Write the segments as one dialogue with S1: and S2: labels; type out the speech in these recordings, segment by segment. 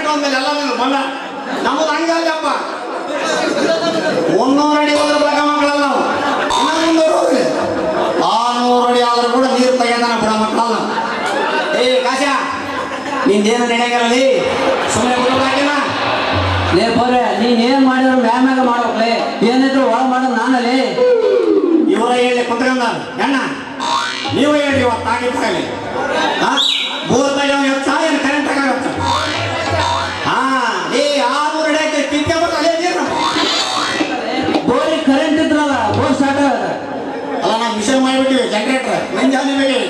S1: ಮಕ್ಕಳ ಮೇಲೆ ಎಲ್ಲ ಮೇಲೆ ಮಲ್ಲ ನಮ್ಮದು ಹಂಗಲ್ಲಪ್ಪ ಮುನ್ನೂರು ಅಡಿ ಹೋದ್ರೆ ಬಗ ಮಕ್ಕಳಲ್ಲ ನಾವು ಇನ್ನ ಮುನ್ನೂರು ಹೋಗ್ಲಿ ಆರ್ನೂರು ಅಡಿ ಆದ್ರೂ ಕೂಡ ನೀರು ತೆಗೆದಾನ ಬಿಡ ಮಕ್ಕಳಲ್ಲ ಏ ಕಾಶ ನಿಂದೇನು ನಡೆಯಲ್ಲ ಸುಮ್ಮನೆ ಬಿಡೋದಾಕಿನ
S2: ಲೇ ಬೋರೆ ನೀನ್ ಏನ್ ಮಾಡಿದ್ರು ಮ್ಯಾಮ್ಯಾಗ ಮಾಡ್ಬೇಕ್ಲೆ ಏನಿದ್ರು ಒಳ ಮಾಡೋದು ನಾನಲ್ಲಿ
S1: ಇವರ ಹೇಳಿ ಕುತ್ಕೊಂಡ ಅಣ್ಣ ನೀವು ಹೇಳಿ ಇವತ್ತು ಆಗಿದ್ದಾಗಲಿ ಹಾ ಬೋರ್ ತೆಗೆಯೋ ಹೆಚ್ಚ ಏನು ಕರೆಂಟ್ ಆಗುತ್ತೆ ಹಾ ಏ ಆರು ರೆಡಿ ಕಿತ್ಕೆ ಬರ್ತಲ್ಲ ನೀರು
S2: ಬೋರಿಗೆ ಕರೆಂಟ್ ಇದ್ರಲ್ಲ ಬೋರ್ ಸ್ಟಾರ್ಟ್ ಆಗದ
S1: ಅಲ್ಲ ನಾವು ಮಿಷನ್ ಮಾಡಿಬಿಟ್ಟಿವಿ ಜನರೇಟರ್ ಮುಂಜಾನೆ ಬೇಗ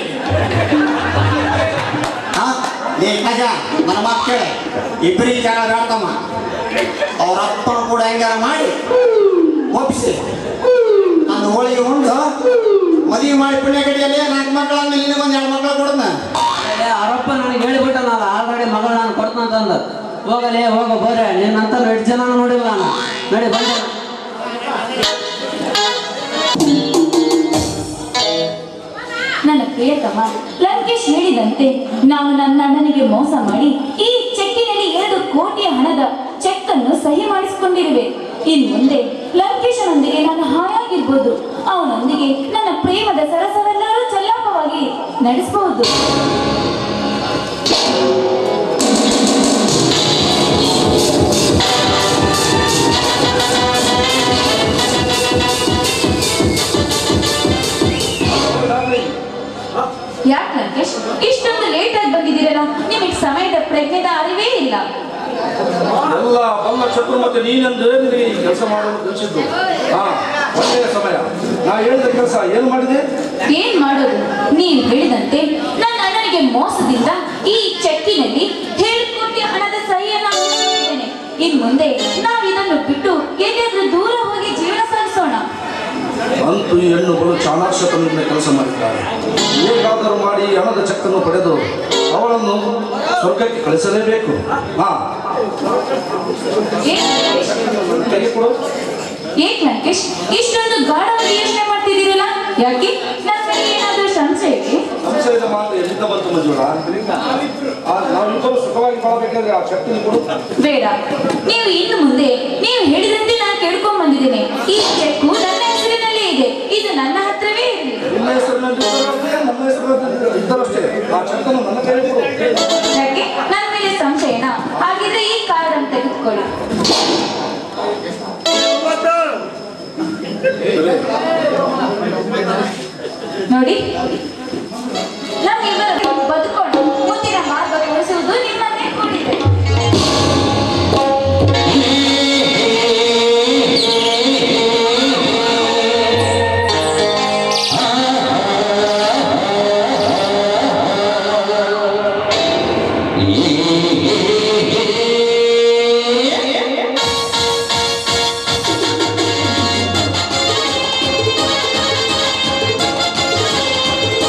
S1: ಹಾ ಏ ಕಜ ನನ್ನ ಮಾತು ಕೇಳ ಇಬ್ಬರಿಗೆ ಜಗಳ ಬೇಡ್ತಮ್ಮ ಅವ್ರ ಅಪ್ಪನ ಕೂಡ ಹೆಂಗಾರ ಮಾಡಿ ಒಪ್ಪಿಸಿ ನನ್ನ ಹೋಳಿಗೆ ಉಂಡು ಮದುವೆ ಮಾಡಿ ಪುಣ್ಯ ಕಡಿಯಲ್ಲಿ ನಾಲ್ಕು ಮಕ್ಕಳ ಆದ್ಮೇಲೆ ನಿನಗೆ ಒಂದು ಎರಡು ಮಕ್ಕಳು ಕೊಡೋಣ
S2: ಅವರಪ್ಪ ನನಗೆ ಹೇಳಿಬಿಟ್ಟನಲ್ಲ ಆಲ್ರೆಡಿ ಮಗಳು ನಾನು ಕೊಡ್ತಂತಂದ ಹೋಗಲೇ ಹೋಗ ಬೋರೆ ನಿನ್ನಂತ ಎಷ್ಟು ಜನ ನೋಡಿಲ್ಲ ನಾನು ನಡಿ ಬಂದೆ
S3: ನನ್ನ ಪ್ರಿಯತಮ ಲಂಕೇಶ್ ಹೇಳಿದಂತೆ ನಾನು ನನ್ನ ಅಣ್ಣನಿಗೆ ಮೋಸ ಮಾಡಿ ಈ ಚೆಕ್ಕಿನಲ್ಲಿ ಎರಡು ಕೋಟಿಯ ಹಣದ ಚೆಕ್ ಅನ್ನು ಸಹಿ ಮಾಡಿಸಿಕೊಂಡಿರುವೆ ಇನ್ ಮುಂದೆ ಲಂಕೇಶನೊಂದಿಗೆ ನಾನು ಹಾಯಾಗಿರ್ಬೋದು ಅವನೊಂದಿಗೆ ನನ್ನ ಪ್ರೇಮದ ಸರಸವೆಲ್ಲರೂ ಚಲ್ಲಾಪವಾಗಿ ನಡೆಸಬಹುದು ಯಾಕೆ ಲಂಕೇಶ್ ಇಷ್ಟೊಂದು ಲೇಟ್ ಆಗಿ ಬಂದಿದ್ದೀರಲ್ಲ ನಿಮಗೆ ಸಮಯದ ಪ್ರಜ್ಞೆದ ಅರಿವೇ ಇಲ್ಲ
S4: ಎಲ್ಲ ಬಲ್ಲ ಶತ್ರು ಮತ್ತೆ ನೀನೆಂದು ನಿನಗೆ ಈ ಕೆಲಸ ಮಾಡಲು ತಿಳಿಸಿದ್ದು ಹಾ ಒಳ್ಳೆಯ ಸಮಯ ನಾ ಹೇಳಿದ ಕೆಲಸ ಏನು ಮಾಡಿದೆ
S3: ಏನ್ ಮಾಡೋದು ನೀವು ಹೇಳಿದಂತೆ ನನ್ನ ಅಣ್ಣನಿಗೆ ಮೋಸದಿಂದ ಈ ಚೆಕ್ಕಿನಲ್ಲಿ ಏಳು ಕೋಟಿ ಹಣದ ಸಹಿಯನ್ನು ಹಾಕಿದ್ದೇನೆ ಇನ್ ಮುಂದೆ ನಾವು ಇದನ್ನು ಬಿಟ್ಟು ಎಲ್ಲಿಯಾದ್ರೂ ದೂರ ಹೋಗಿ ಜೀವನ ಸಾಗಿಸೋಣ
S4: ಅಂತೂ ಈ ಹೆಣ್ಣು ಬಲು ಚಾಣಾಕ್ಷತನದಿಂದ ಕೆಲಸ ಮಾಡಿದ್ದಾರೆ ಹೇಗಾದರೂ ಮಾಡಿ ಹಣದ ಚೆಕ್ಕನ್ನು ಪಡೆದು ಅವಳನ್ನು ಸ್ವರ್ಗಕ್ಕೆ ಕಳಿಸಲೇಬೇಕು ಹಾ
S3: ಏನ್ ಲಂಕೇಶ್?
S4: ಕೈ ಕೊಡು
S3: ಏಕ್ ಲಂಕೇಶ್ ಇಷ್ಟೊಂದು ಗಾಢವಾಗಿ ಯೋಚನೆ ಮಾಡ್ತಿದ್ದೀರಲ್ಲ ಯಾಕೆ ನನ್ನ ಮೇಲೆ ಏನಾದ್ರೂ ಸಂಶಯ ಇದೆ
S4: ಸಂಶಯದ ಮಾತು ಎಲ್ಲಿಂದ ಬಂತು ಮಂಜುಳ ಆ, ನಾವಿಬ್ಬರು ಸುಖವಾಗಿ ಬಾಳಬೇಕಾದ್ರೆ ಆ ಶಕ್ತಿ ಕೊಡು
S3: ಬೇಡ ನೀವು ಇನ್ನು ಮುಂದೆ ನೀವು ಹೇಳಿದಂತೆ ನಾನು ಕೇಳ್ಕೊಂಡ್ ಬಂದಿದ್ದೇನೆ ಈ ಚೆಕ್ಕು ನನ್ನ ಹೆಸರಿನಲ್ಲೇ ಇದೆ ಇದು ನನ್ನ ಹತ್ರವೇ ಇರಲಿ
S4: ನಿಮ್ಮ ಹೆಸರಿನಲ್ಲಿ ಇದ್ದರಷ್ಟೇ ನಮ್ಮ ಹೆಸರಿನಲ್ಲಿ ಇದ್ದರಷ್ಟೇ ಆ ಚೆಕ್ಕನ್ನು ನನ್ನ ಕೈ ಕೊಡು
S3: ಯಾಕೆ ನನ್ನ ಮೇಲೆ ಸಂಶಯನ ಹಾಗಿದ್ರೆ ಈ ಕಾರ್ಡ್ ಅನ್ನು ತೆಗೆದುಕೊಳ್ಳಿ ನೋಡಿ ನಮ್ಮಿಬ್ಬರು ಬದುಕೊಂಡು ಮುಂದಿನ ಮಾರ್ಗ ತೋರಿಸುವುದು ನಿಮ್ಮನ್ನೇ ಕೂಡಿದೆ
S5: ಆ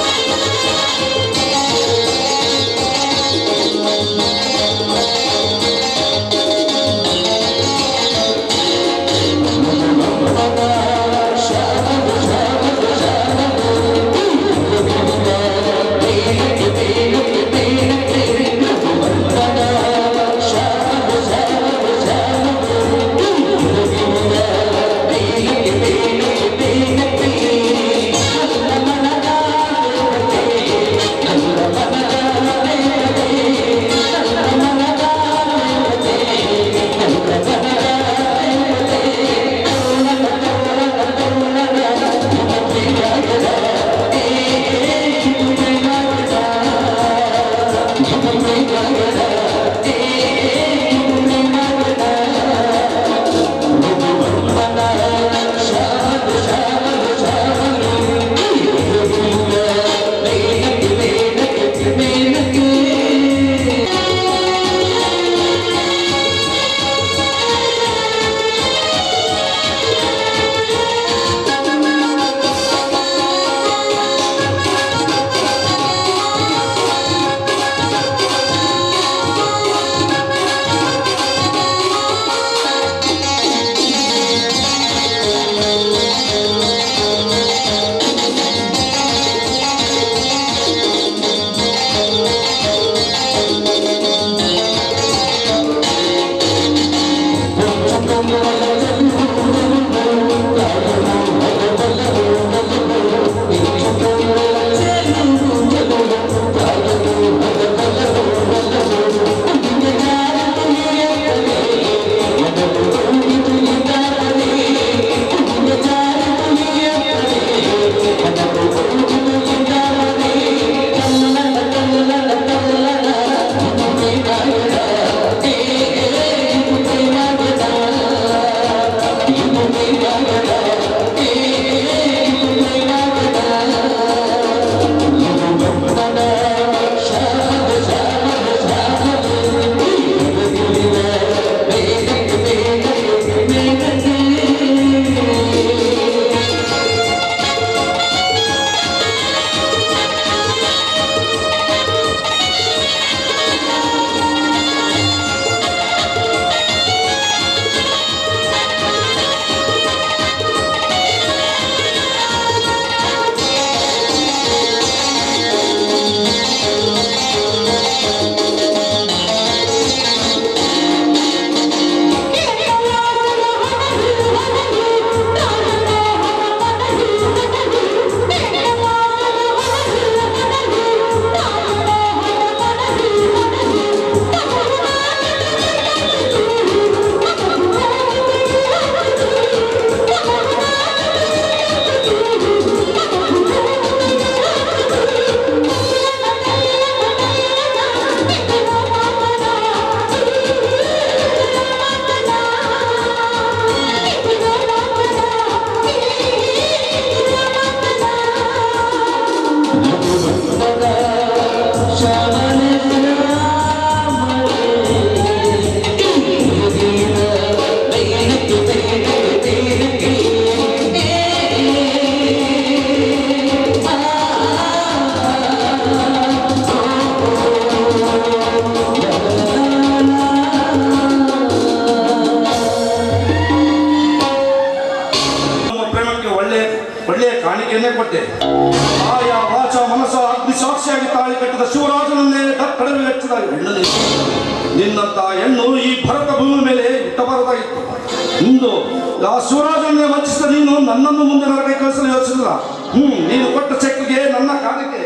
S4: ಕೊಟ್ಟೆ ಆಯಾ ವಾಚ ಮನಸ ಅಗ್ನಿ ಸಾಕ್ಷಿಯಾಗಿ ತಾಳಿ ಕಟ್ಟಿದ ಶಿವರಾಜನನ್ನೇ ಕಡವೆ ವೆಚ್ಚದ ಹೆಣ್ಣು ನೀನು. ನಿನ್ನಂತ ಹೆಣ್ಣು ಈ ಭರತ ಭೂಮಿ ಮೇಲೆ ಇಟ್ಟಬಾರದಾಗಿತ್ತು ಇಂದು ಆ ಶಿವರಾಜನ್ನೇ ವಂಚಿಸಿದ ನೀನು ನನ್ನನ್ನು ಮುಂದೆ ನರಗೆ ಕಳಿಸಲು ಯೋಚಿಸಿಲ್ಲ ಹ್ಮ್ ನೀನು ಕೊಟ್ಟ ಚೆಕ್ಗೆ ನನ್ನ ಕಾಣಿಕೆ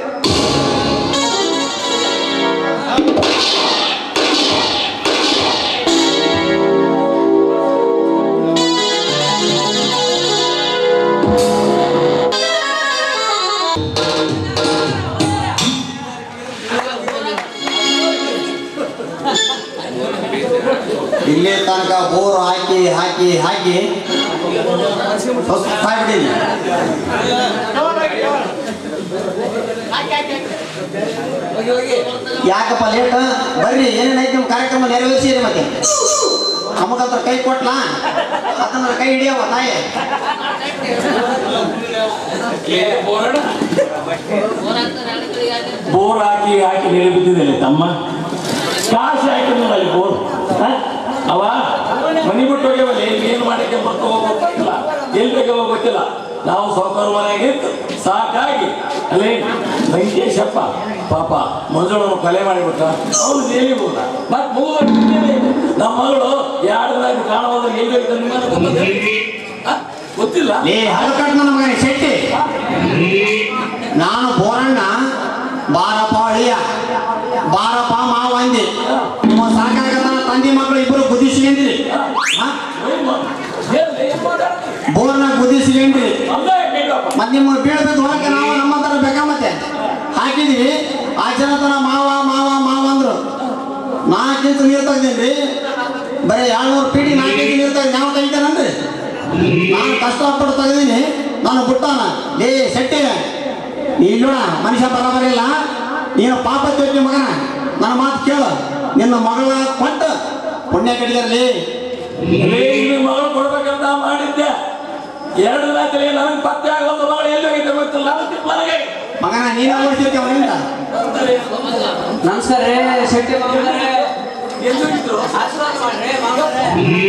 S1: ಇಲ್ಲಿ ತನಕ ಬೋರ್ ಹಾಕಿ ಹಾಕಿ ಹಾಕಿ ಬಿಡೀನಿ ಯಾಕಪ್ಪ ಲೇಟ್ ಬರ್ರಿ ಏನೇನೈತಿ ನಿಮ್ಮ ಕಾರ್ಯಕ್ರಮ ನೆರವೇರಿಸಿರಿ ಮತ್ತೆ ನಮಗಂತ ಕೈ ಕೊಟ್ಲಾ ಅದನ್ನ ಕೈ ಹಿಡಿಯವ ತಾಯಿ
S5: ಬೋರ್ ಹಾಕಿ ಹಾಕಿ ನೀರು ಬಿದ್ದಿದ್ದೇನೆ ತಮ್ಮ ಕಾಸು ಹಾಕಿದ್ನಲ್ಲ ಅಲ್ಲಿ ಬೋರ್ ಹ? ಅವ ಮನಿ ಬಿಟ್ಟು ಹೋಗ್ಯವಲ್ಲ ಎಲ್ಲಿ ಏನು ಮಾಡಕ್ಕೆ ಬರ್ತಾ ಹೋಗೋ ಗೊತ್ತಿಲ್ಲ ಎಲ್ಲಿ ಬೇಕೋ ಗೊತ್ತಿಲ್ಲ ನಾವು ಸಾವುಕಾರ ಮನೆಯಾಗಿತ್ತು ಸಾಕಾಗಿ ಅಲ್ಲೇ ವೆಂಕಟೇಶಪ್ಪ ಪಾಪ ಮಂಜುಳನ್ನು ಕೊಲೆ ಮಾಡಿಬಿಟ್ಟ ಅವ್ರು ಜೈಲಿಗೆ ಹೋದ ಮತ್ತೆ ಮೂರು ನಮ್ಮ ಮಗಳು ಎರಡು ದಿನ ಕಾಣುವಾಗ ಎಲ್ಲಿ ಹೋಗಿದ್ದ ನಿಮ್ಮನ್ನ ಗೊತ್ತಿಲ್ಲ? ಹ? ಗೊತ್ತಿಲ್ಲ
S1: ಲೇ ಹಲಕಟ್ ನನ್ನ ಮಗನ ಶೆಟ್ಟಿ ನಾನು ಬೋರಣ್ಣ ಬಾರಪ್ಪ ಅಳಿಯ ಬಾರಪ್ಪ ಮಾವ ಅಂದಿ ನಿಮ್ಮ ಸಾಕಾಗದ ತಂದೆ ಮಕ್ಕಳು ಇಬ್ಬರು ಗುದಿಸ್ಕೊಂಡ್ರಿ ಬೋರ್ನ ಗುದಿಸ್ಕೊಂಡ್ರಿ ಮತ್ತೆ ನಿಮ್ಮ ಬೀಳ್ಬೇಕು ಹೊರಕ್ಕೆ ನಾವು ನಮ್ಮ ತರ ಬೇಕಾ ಮತ್ತೆ ಹಾಕಿದ್ವಿ ಆ ಜನ ತನ ಮಾವ ಮಾವ ಮಾವ ಅಂದ್ರು ನಾಲ್ಕು ಇಂಚು ನೀರು ತೆಗ್ದೀನಿ ಬರೀ ಏಳ್ನೂರು ಪೀಡಿ ನಾಲ್ಕು ಇಂಚು ನೀರು ತೆಗ್ದು ನಾವು ತೆಗಿತಾನನ್ರಿ ನಾನು ಕಷ್ಟಪಟ್ಟು ತೆಗ್ದೀನಿ ನಾನು ಬಿಟ್ಟಾನ ಲೇ ಶೆಟ್ಟಿ ನೀ ನೋಡ ಮನುಷ್ಯ ಬರಬರಿಲ್ಲ ನೀನು ಪಾಪ ತಿಳ್ತಿ ಮಗನ ನನ್ನ ಮಾತು ಕೇಳು ನಿನ್ನ ಮಗಳ ಕೊಟ್ಟು ಪುಣ್ಯ ಕಡಿಗರ್ಲಿ
S5: ಇಲ್ಲಿ ಮಗಳು ಕೊಡ್ಬೇಕಂತ ಮಾಡಿದ್ದೆ ಎರಡು ರಾತ್ರಿ ನನಗೆ ಪತ್ತೆ ಆಗೋದು ಮಗಳು ಎಲ್ಲಿ ಹೋಗಿದ್ದೆ ಗೊತ್ತಿಲ್ಲ ಅದಕ್ಕೆ ಮನೆಗೆ
S1: ಮಗನ ನೀನು ಓಡಿಸಿರ್ತೀವ ಅವನಿಂದ
S2: ನಮಸ್ಕಾರ ರೀ ಶೆಟ್ಟಿ ಮಾಮರೇ
S5: ಎಲ್ಲಿ ಹೋಗಿದ್ರು
S2: ಆಶೀರ್ವಾದ ಮಾಡ್ರಿ ಮಾಮರೇ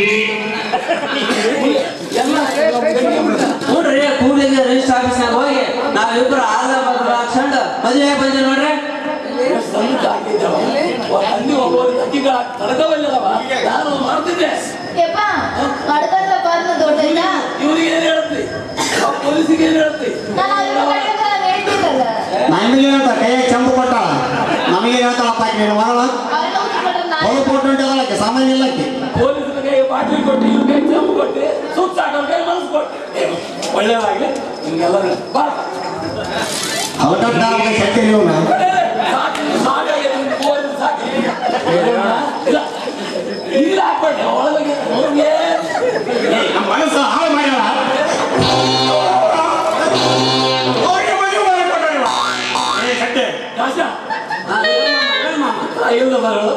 S5: ಎಲ್ಲ
S2: ನೋಡ್ರಿ ಕೂಡ್ಲಿಗೆ ರಿಜಿಸ್ಟರ್ ಆಫೀಸ್ನಾಗ ಹೋಗಿ ನಾವಿಬ್ರು ಆದ ಬದಲು ಹಾಕ್ಸ್ಕೊಂಡು ಮದುವೆ ಬಂದಿ ನೋಡ್ರಿ
S5: ಸಂತ ಹಾಕಿದ್ದವ ಅಲ್ಲಿ ಒಬ್ಬರು ಅಕ್ಕಿಗಳ ತಡಕವಲ್ಲದವ ನಾನು ಮಾಡ್ತಿದ್ದೆ
S6: ಯಪ್ಪ ನಡ್ಕೊಂತ ಬಂದು ದೊಡ್ಡಯ್ಯ
S5: ಇವರಿಗೆ ಏನ್ ಹೇಳ್ತಿ ಆ ಪೊಲೀಸಿಗೆ ಏನ್ ಹೇಳ್ತಿ
S6: ನಾನು ಅವ್ರಿಗೆ ಕಟ್ಟಿದ್ರೆ ನಾನು ಹೇಳ್ತಿದ್ದಲ್ಲ
S1: ನಮಗೆ ಹೇಳ್ತಾ ಕೈಯಾಗ ಚಂಪು ಕೊಟ್ಟಾಳ ನಮಗೆ ಹೇಳ್ತಾಳಪ್ಪ ಆಕಿ ನಿನ್ನ ಮಗಳ
S6: ಅವ್ರೆಲ್ಲ ಉಚ್ಚಿಕೊಂಡ್ರೆ ನಾನು
S1: ಹೊಲ ಕೊಟ್ಟು ಅದಕ್ಕೆ ಸಾಮಾನ್ಯ ಇಲ್ಲಕ್ಕೆ
S5: ಪೊಲೀಸರ ಕೈ ಬಾಟ್ಲಿ ಕೊಟ್ಟು ಇವ್ರ ಕೈ ಚಂಪು ಕೊಟ್ಟು ಸುತ್ತ ಹಾಕೋರ್ ಕೈ ಮನಸ್ಸು ಕೊಟ್ಟು ಒಳ್ಳೇದಾಗ್ಲಿ ನಿಮ್ಗೆಲ್ಲ ಬಾ
S1: ಅವಟಟ್ಟ ಶಕ್ತಿ ನೀವು
S5: ಸಾಕು ಸಾಕಾಗಿದೆ ನಿಮ್ ಪೊಲೀಸ್ ಸಾಕು ಇಲ್ಲ ಇಲ್ಲ ಹಾಕ್ಬೇಡಿ ಒಳಗೆ ಅವ್ರಿಗೆ
S1: ನಮ್ಮ ಮನಸ್ಸು ಹಾಳು ಮಾಡ್ಯಾಳ ಅವ್ರಿಗೆ ಮದುವೆ ಮಾಡ್ಕೊಟ್ಟಾಳ ಇವ. ಏ ಶೆಟ್ಟಿ,
S5: ಕಾಶ
S2: ಹಾ, ಹೇಳು ಮಾಮ, ಹೇಳು ಮಾಮ.
S5: ಇಲ್ಲ ಬರಳು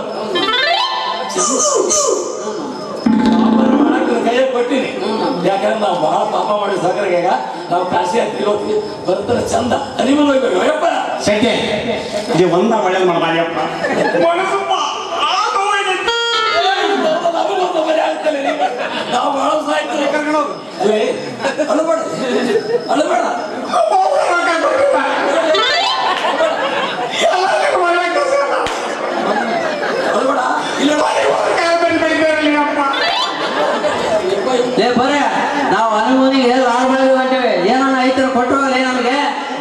S5: ಕೈಯ ಕೊಟ್ಟಿನಿ ಯಾಕಂದ್ರೆ ನಾವು ಬಹಳ ಪಾಪ ಮಾಡಿ ಸಕ್ಕರೆಗೆ ನಾವು ಕಾಶಿ ಹತ್ತಿ ಹೋಗ್ತೀವಿ ಬರ್ತಾರೆ ಚಂದ ಹನಿಮನ್ ಹೋಗ್ಬೇಕು ಅಯ್ಯಪ್ಪ
S1: ಶೆಟ್ಟಿ ಇದು ಒಂದ ಒಳ್ಳೇದು ಮಾಡಬಾರ್ದಪ್ಪ ಮನಸ್ಸು
S5: ನಮಗೊಂದು ಮನೆ ಆಗ್ತಲ್ಲ ನೀವು. ನಾವು ಬಹಳ ಸಾಯ್ತಾರೆ ಏ, ಅಳಬೇಡ ಅಳಬೇಡ ಅಳಬೇಡ ಇಲ್ಲ
S2: ಲೇ ಬರೇ ನಾವು ಹನುಮನಿಗೆ ಲಾಲ್ಬಾಗ್ ಹೊಂಟೇವೆ ಏನನ್ನ ಐತರ ಕೊಟ್ಟು ಹೋಗಲೇ ನಮಗೆ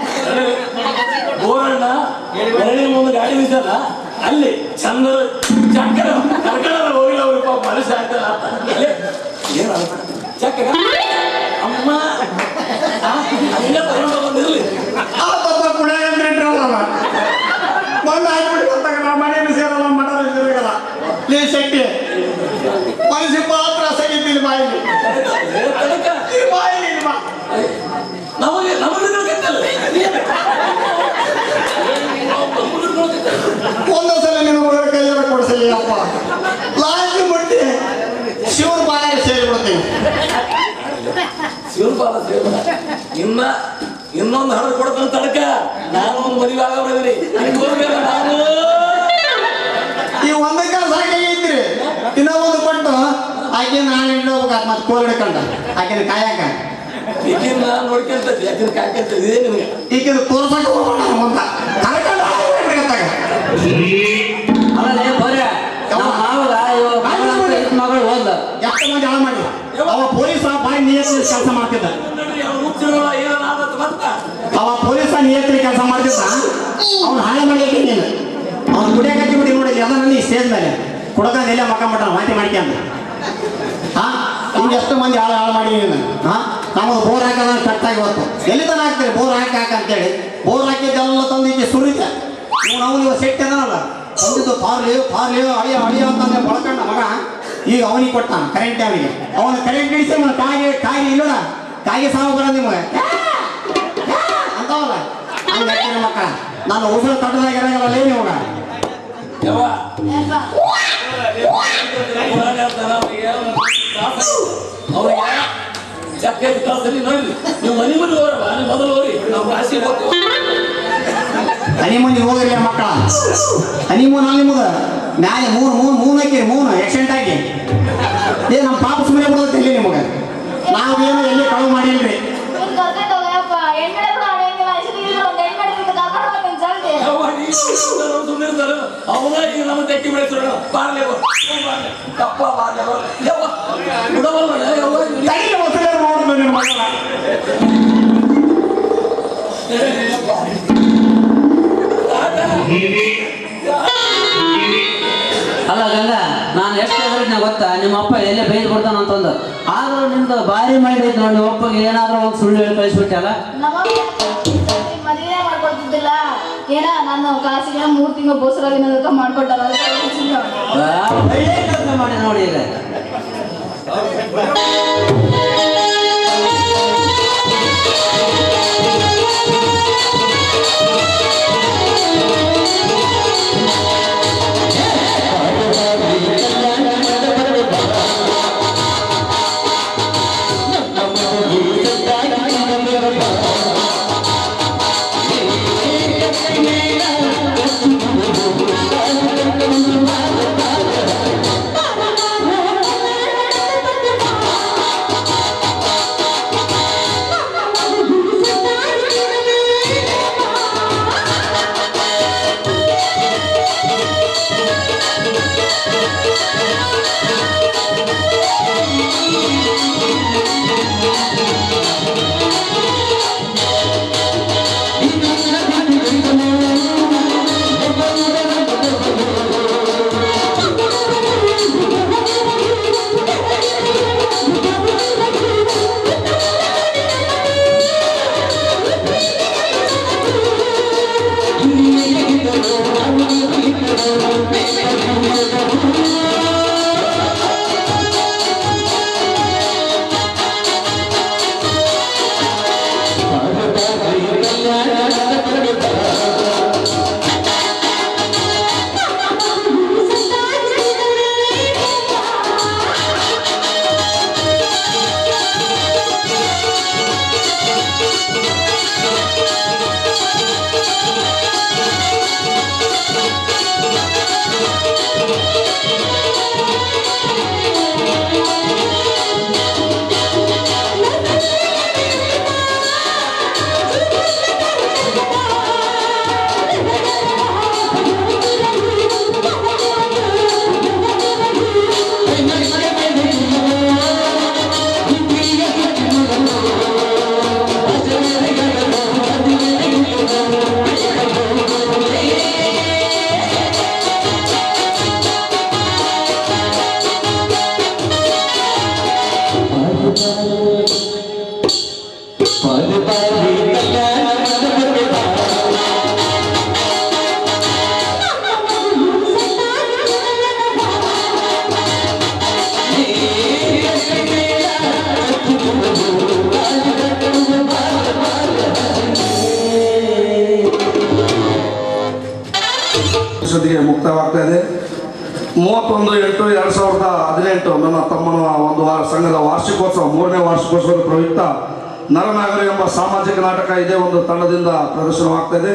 S5: ಬೋರಣ್ಣ ಎರಡನೇ ಮುಂದೆ ಗಾಡಿ ನಿಲ್ಸಲ್ಲ ಅಲ್ಲಿ ಚಂದ ಚಕ್ರ ಕರ್ಕಳ ಹೋಗಿಲ್ಲ ಅವ್ರು ಪಾಪ ಮನುಷ್ಯ ಆಗ್ತಾರ ಏನು ಚಕ್ರ ಅಮ್ಮ ಆ, ಹಂಗೆ ತಗೊಂಡು ಬಂದಿರ್ಲಿ
S1: ಆ ಪಾಪ ಕುಡಿಯಾಗ ಅಂದ್ರೆ ಬಂದು ಹಾಕ್ಬಿಟ್ಟು ಗೊತ್ತಾಗ ನಮ್ಮ ಮನೆಯನ್ನು ಸೇರಲ್ಲ ಮಠ ಸೇರಲ್ಲ ಲೇ ಶೆಟ್ಟಿ ಮನಸ್ಸು ಪಾತ್ರ ಸಗಿತೀನಿ ಬಾಯಿಲಿ
S5: ಏ, ತನಕ
S1: ಈ ಬಾಯಿಲಿ ಇಲ್ವಾ
S5: ನಮಗೆ ನಮಗೆ ತಿಳ್ಕತ್ತಲ್ಲ
S1: ಒಂದೊಂದ್ಸಲ ನಿನ್ನ ಮಗಳ ಕೈಯಾರ ಕೊಡಿಸಲಿ ಅಪ್ಪ ಲಾಸ್ಟ್ ಮುಟ್ಟಿ ಶಿವನ ಬಾಯಾಗ ಸೇರಿಬಿಡ್ತೀನಿ
S5: ಶಿವಪಾದ ಸೇವನ ಇನ್ನ ಇನ್ನೊಂದು ಹಣ ಕೊಡ್ತಾನೆ ತಡಕ ನಾನು ಒಂದು ಮದುವೆ ಆಗೋರಿದ್ರಿ ನಾನು
S1: ಈ ಒಂದಕ್ಕೆ ಸಾಕಾಗೈತ್ರಿ ಇನ್ನೂ ಒಂದು ಕೊಟ್ಟು ಆಕೆ ನಾನು ಇಡೋಬೇಕು ಮತ್ತೆ ಕೋಲ್ ಹಿಡ್ಕೊಂಡ ಆಕೆನ ಕಾಯಕ
S5: ಈಗಿನ ನೋಡ್ಕೊಂತ ಯಾಕಂದ್ರೆ ಕಾಕಂತ ಇದೇ ನಿಮಗೆ
S1: ಈಗ ತೋರ್ಸಕ್ಕೆ ಹೋಗೋಣ ಮುಂದ ಕರ್ಕೊಂಡು ಹೋಗ್ಬಿಡ್ರಿ ಅತ್ತಾಗ.
S2: ಅಲ್ಲೇ ಬರ್ರೆ ನಮ್ಮ ಮಾವಗ ಇವ ಮಗಳ ಅಂತ ಇದ್ದ ಮಗಳು ಹೋದ್ಲ
S1: ಎಷ್ಟು ಮಂದಿ ಹಾಳು ಮಾಡಿ ಅವ ಪೊಲೀಸ ಬಾಯಿ ನಿಯತ್ತಿ ಕೆಲಸ ಮಾಡ್ತಿದ್ದ
S5: ನೋಡ್ರಿ ಅವ್ರು ಮುಚ್ಚಿರೋಳ ಏನಾದ ಮತ್ತ
S1: ಅವ ಪೊಲೀಸ ನಿಯತ್ತಿ ಕೆಲಸ ಮಾಡ್ತಿದ್ದ ಅವ್ನು ಹಾಳು ಮಾಡಿಯಕ್ಕೆ ನೀನು ಅವ್ನು ಗುಡಿಯಾಗ ಹಚ್ಚಿ ಬಿಡಿ ನೋಡಿ ಎಲ್ಲ ನನ್ನ ಸ್ಟೇಜ್ ಮೇಲೆ ಕುಡಕ ನೆಲೆ ಮಕ್ಕ ಮಟ್ಟ ಮಾತಿ ಮಾಡ್ಕೊಂಡ ಹಾ ಹಿಂಗೆ ಎಷ್ಟು ಮಂದಿ ಹಾಳು ಹಾಳು ಮಾಡಿ ನೀನು ಹಾ ನಮಗೆ ಬೋರ್ ಹಾಕೋದ ಕಟ್ಟಾಗಿ ಇವತ್ತು ಎಲ್ಲಿ ತನ ಹಾಕ್ತೀರಿ ಬೋರ್ ಹಾಕಿ ಹಾಕ ಅಂತೇಳಿ ಬೋರ್ ಹಾಕಿದ್ದೆಲ್ಲ ತಂದು ಈಗ ಸುರಿತೆ ಇವ್ನು ಅವನು ಇವ ಸೆಟ್ ಅದನಲ್ಲ ತಂದಿದ್ದು ಪಾರ್ಲಿ ಪಾರ್ಲಿ ಅಳಿಯ ಅಳಿಯ ಅಂತಂದ್ರೆ ಬಳಕಂಡ ಮಗ ಈಗ ಅವನಿಗೆ ಕೊಟ್ಟಾನ ಕರೆಂಟ್ ಅವನಿಗೆ ಅವನು ಕರೆಂಟ್ ಹಿಡಿಸಿ ಅವನು ಕಾಗೆ ಕಾಗೆ ಇಲ್ಲೋಡ ಕಾಗೆ ಸಾವು ಬರೋದು ನಿಮಗೆ ಅಂತವಲ್ಲ ಹಂಗೆ ಹಾಕಿನ ಮಕ್ಕಳ ನಾನು ಉಸಿರು ತಟ್ಟದಾಗ ಇರಂಗಲ್ಲ ಇವಾಗ
S5: ಯವ್ವ
S6: ಯಪ್ಪ
S5: ಅವ್ರಿಗೆ ಚಕ್ಕ ಕಳ್ಸರಿ ನೋಡ್ರಿ ನೀವು ಮನೆ ಮನೆ ಹೋಗ್ರವ ನೀವು ಮೊದಲು ಹೋಗ್ರಿ ನಾವು ರಾಶಿ ಹೋಗ್ತೀವಿ
S1: ಹನಿಮೂನಿಗೆ ಹೋಗಿರ್ಲಿ ಮಕ್ಕಳ ಹನಿಮೂನ್ ಅಲ್ಲಿ ನಿಮಗೆ ಮ್ಯಾಲೆ ಮೂರು ಮೂರು ಮೂನ್ ಹಾಕಿರಿ ಮೂನು ಆಕ್ಸಿಡೆಂಟ್ ಆಗಿ ಏ ನಮ್ಮ ಪಾಪ ಸುಮ್ಮನೆ ಬಿಡೋದು ಇಲ್ಲಿ ನಿಮಗೆ ನಾವೇನು ಎಲ್ಲಿ ಕಳು ಮಾಡಿಲ್ರಿ
S6: ಇವ್ನ್ ಕರ್ಕೊಂಡ್ ಹೋಗಪ್ಪ ಹೆಣ್ಮಡೆ ಕೂಡ ನಡೆಯಂಗಿಲ್ಲ ಅಷ್ಟು ಇದ್ರು ಒಂದು ಹೆಣ್ಮಡೆ ಕರ್ಕೊಂಡು ಹೋಗ್ತೀನಿ ಜಲ್ದಿ
S5: ಯವ್ವ ನೀವು ಸುಮ್ಮನೆ ಇರ್ತಾರೆ ಅವನ ಈಗ ನಮ್ಮ ತೆಕ್ಕಿ ಬೆಳೆಸೋಣ ಬಾರ್ಲೆ ತಪ್ಪ ಬಾರ್ಲೆ ಯವ್ವ ಬಿಡವಲ್ಲ ಯವ್ವ
S1: ತೈಲ ಹೊಸಲೇ ನೋಡಿದ್ರು ನಿಮ್ಮ ಮಗಳ
S2: ಅಲ್ಲ ಗಂಗಾ ನಾನು ಎಷ್ಟು ಹೇಳಿದ್ನ ಗೊತ್ತಾ ನಿಮ್ಮ ಅಪ್ಪ ಎಲ್ಲೇ ಬೈದು ಬಿಡ್ತಾನ ಅಂತಂದು ಆದ್ರೂ ನಿಮ್ದು ಭಾರಿ ಮೈಂಡ್ ಐತೆ ನೋಡಿ ನಿಮ್ಮ ಅಪ್ಪಗೆ ಏನಾದ್ರೂ ಒಂದು ಸುಳ್ಳು ಹೇಳಿ ಕಳಿಸ್ಬಿಟ್ಟಲ್ಲ
S6: ನಮ್ಮ ಮದುವೆ ಮಾಡ್ಕೊಡ್ತಿದ್ದಿಲ್ಲ ಏನ ನಾನು ಕಾಸಿಗೆ ಮೂರ್ ತಿಂಗಳು ಬೋಸರಾಗಿನದಕ್ಕ ಮಾಡ್ಕೊಟ್ಟಾರ ಅದಕ್ಕೆ ಯೋಚ್ನೆ ಮಾಡು.
S2: ಒಳ್ಳೆ ಕೆಲಸ ಮಾಡಿ ನೋಡಿ ಈಗ
S4: ಇಷ್ಟೊತ್ತಿಗೆ ಮುಕ್ತವಾಗ್ತಾ ಇದೆ ಮೂವತ್ತೊಂದು ಎಂಟು ಎರಡು ಸಾವಿರದ ಹದಿನೆಂಟು ನನ್ನ ತಮ್ಮನ ಒಂದು ವಾರ ಸಂಘದ ವಾರ್ಷಿಕೋತ್ಸವ ಮೂರನೇ ವಾರ್ಷಿಕೋತ್ಸವದ ಪ್ರಯುಕ್ತ ನರನಾಗರಿ ಎಂಬ ಸಾಮಾಜಿಕ ನಾಟಕ ಇದೇ ಒಂದು ತಂಡದಿಂದ ಪ್ರದರ್ಶನವಾಗ್ತಾ ಇದೆ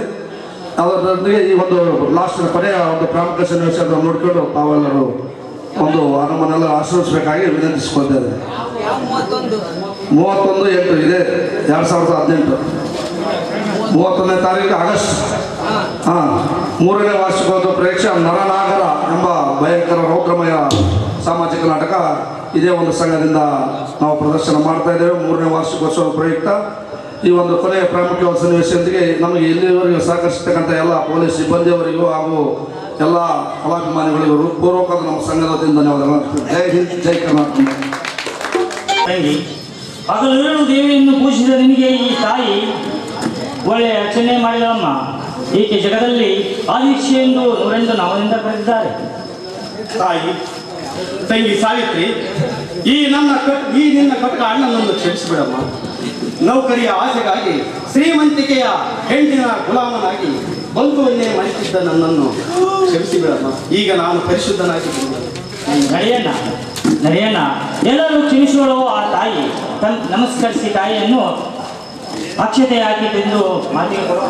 S4: ಅದರೊಂದಿಗೆ ಈ ಒಂದು ಲಾಸ್ಟ್ ಕೊನೆಯ ಒಂದು ಪ್ರಾಮುಖ್ಯ ಸನ್ನಿವೇಶ ನೋಡಿಕೊಂಡು ತಾವೆಲ್ಲರೂ ಒಂದು ನಮ್ಮನ್ನೆಲ್ಲ ಆಶ್ರಯಿಸಬೇಕಾಗಿ ವಿನಂತಿಸಿಕೊಳ್ತೇವೆ ಮೂವತ್ತೊಂದು ಎಂಟು ಇದೆ ಎರಡು ಸಾವಿರದ ಹದಿನೆಂಟು ಮೂವತ್ತೊಂದನೇ ತಾರೀಕು ಆಗಸ್ಟ್ ಹಾಂ ಮೂರನೇ ವಾರ್ಷಿಕೋತ್ಸವ ಪ್ರೇಕ್ಷೆ ನರನಾಗರ ಎಂಬ ಭಯಂಕರ ರೌದ್ರಮಯ ಸಾಮಾಜಿಕ ನಾಟಕ ಇದೇ ಒಂದು ಸಂಘದಿಂದ ನಾವು ಪ್ರದರ್ಶನ ಮಾಡ್ತಾ ಇದ್ದೇವೆ ಮೂರನೇ ವಾರ್ಷಿಕೋತ್ಸವ ಪ್ರಯುಕ್ತ ಈ ಒಂದು ಕೊನೆಯ ಪ್ರಾಮುಖ್ಯವಾದ ಸನ್ನಿವೇಶದೊಂದಿಗೆ ನಮಗೆ ಇಲ್ಲಿವರೆಗೂ ಸಹಕರಿಸತಕ್ಕಂಥ ಎಲ್ಲ ಪೊಲೀಸ್ ಸಿಬ್ಬಂದಿಯವರಿಗೂ ಹಾಗೂ ಎಲ್ಲ ಕಲಾಭಿಮಾನಿಗಳಿಗೂ ಹೃತ್ಪೂರ್ವಕವಾದ ನಮ್ಮ ಸಂಘದ ವತಿಯಿಂದ ಧನ್ಯವಾದಗಳು ಜೈ ಹಿಂದ್ ಜೈ ಕರ್ನಾಟಕ
S7: ತಂಗಿ ಹಗಲು ದೇವಿಯನ್ನು ಪೂಜಿಸಿದ ನಿನಗೆ ಈ ತಾಯಿ ಒಳ್ಳೆಯ ಅರ್ಚನೆ ಮಾಡಿದಳಮ್ಮ ಈಕೆ ಜಗದಲ್ಲಿ ಆದೀಕ್ಷೆ ಎಂದು ನೂರೆಂದು ನಾಮದಿಂದ ಕರೆದಿದ್ದಾರೆ
S1: ತಾಯಿ ತಂಗಿ ಸಾವಿತ್ರಿ ಈ ನನ್ನ ಕಟ್ ಈ ನಿನ್ನ ಕಟ್ಟ ಅಣ್ಣನನ್ನು ಕ್ಷಮಿಸಿಬಿಡಮ್ಮ ನೌಕರಿಯ ಆಸೆಗಾಗಿ ಶ್ರೀಮಂತಿಕೆಯ ಹೆಣ್ಣಿನ ಗುಲಾಮನಾಗಿ ಬಂಧುವನ್ನೇ ಮರೆತಿದ್ದ ನನ್ನನ್ನು ಕ್ಷಮಿಸಿಬಿಡಮ್ಮ ಈಗ ನಾನು ಪರಿಶುದ್ಧನಾಗಿದ್ದೇನೆ
S7: ನಡೆಯಣ್ಣ ನಡೆಯಣ್ಣ ಎಲ್ಲರೂ ಕ್ಷಮಿಸುವಳು ಆ ತಾಯಿ ತನ್ ನಮಸ್ಕರಿಸಿ ತಾಯಿಯನ್ನು ಅಕ್ಷತೆ ಹಾಕಿದ್ದೆಂದು ಮಾತಿಗೆ ಕೊಡುವ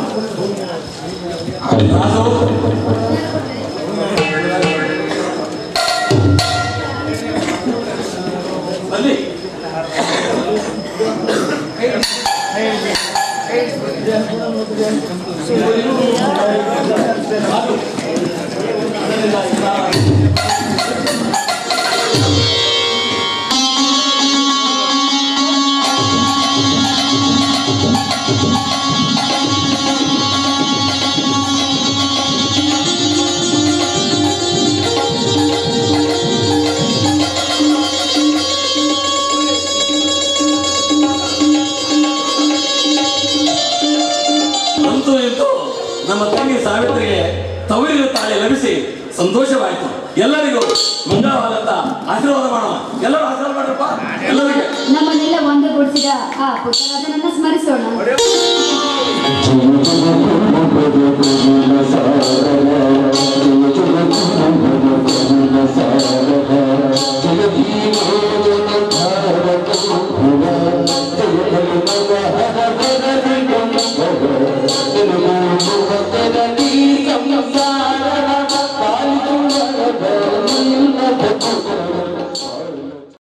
S5: ಅಲ್ಲಿ ಅಂತೂ ಇಂತೂ ನಮ್ಮ ತಂಗಿ ಸಾವಿತ್ರಿಗೆ ತವರಿನ ತಾಳಿ ಲಭಿಸಿ ಸಂತೋಷವಾಯಿತು ಎಲ್ಲರಿಗೂ ಮಂಗಳವಾದಂತ ಆಶೀರ್ವಾದ ಮಾಡೋಣ ಎಲ್ಲರೂ ಆಶೀರ್ವಾದ ಮಾಡ್ರಪ್ಪ ಎಲ್ಲರಿಗೆ
S6: ನಮ್ಮನ್ನೆಲ್ಲ ಒಂದುಗೂಡಿಸಿದ ಆ ಪುಟ್ಟರಾಜನನ್ನ ಸ್ಮರಿಸೋಣ
S8: ಜಯ